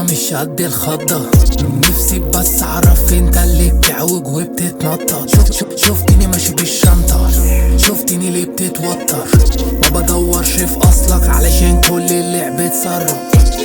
مش قد الخضة نفسي بس اعرف انت اللي بتعوج وبتتنطط شوف شوف شفتني ماشي بالشنطة شفتني ليه بتتوتر ما بدورش في اصلك علشان كل اللعب اتسرب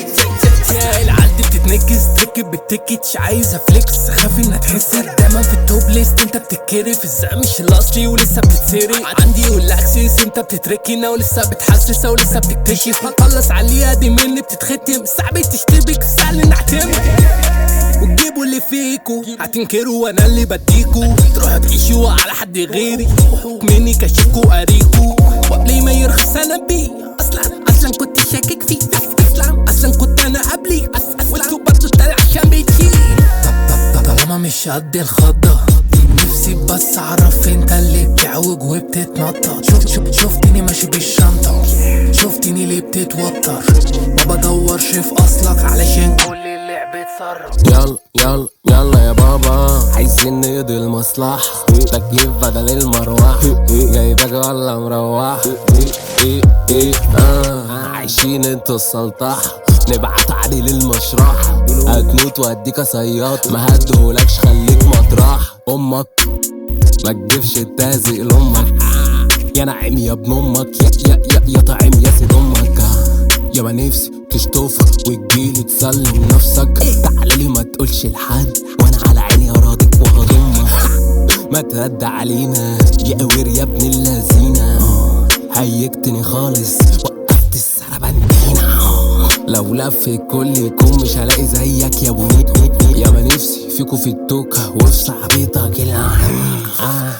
يا العيال دي بتتنكس تركب بالتيكتش عايزه فليكس خاف انها تحسك دايما في التوب ليست انت بتتكرف الزق مش الاصلي ولسه بتتسرق عندي والاكسس انت بتتركنا ولسه بتحسسها ولسه بتكتشف هنخلص عليها دي مني بتتختم صعب تشتبك سهل نعتمد وتجيبوا اللي فيكو هتنكروا وانا اللي بديكو تروحوا تعيشوا على حد غيري مني كشفكو قريكو وقبل ما يرخص انا بيه اصلا اصلا كنت شاكك فيه اصلا اصلا كنت انا قبلي وانتوا برضه طالع عشان بيتي طالما مش قد الخضة نفسي بس اعرف انت اللي بتعوج وبتتنطط شوف شوف شفتني ماشي بالشنطة شفتني ليه بتتوتر ما بدورش في اصلك علشان كل اللعب اتسرب يلا يلا يلا يا بابا عايزين نقضي المصلحة تكييف بدل المروحة جايبك ولا مروحة ايه ايه اه عايشين انتوا السلطحة نبعت علي للمشرحة هتموت واديك صياد ما هدهولكش خليك مطرح امك ما تجيبش التازق لامك يا نعيم يا ابن امك يا يا يا, يا طعيم يا سيد امك يا ما نفسي تشطفك وتجيلي تسلم نفسك تعالى لي ما تقولش لحد وانا على عيني اراضيك وهضمك ما تهدى علينا يا قوير يا ابن اللذينة هيجتني خالص وقفت السربندينة لو لف الكل يكون مش هلاقي زيك يا ابو نيت يا ما نفسي فيكو في التوكة وفي صاحبتك العين آه.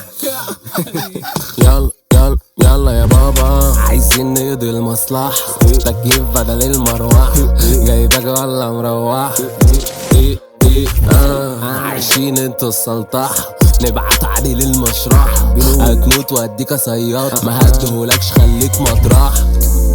يلا يلا يلا يا بابا عايزين نقضي المصلحة تكييف بدل المروحة جايبك ولا مروحة ايه ايه اه عايشين انتوا السلطحة نبعت علي للمشرحة هتموت واديك صياد ما هدهولكش خليك مطرح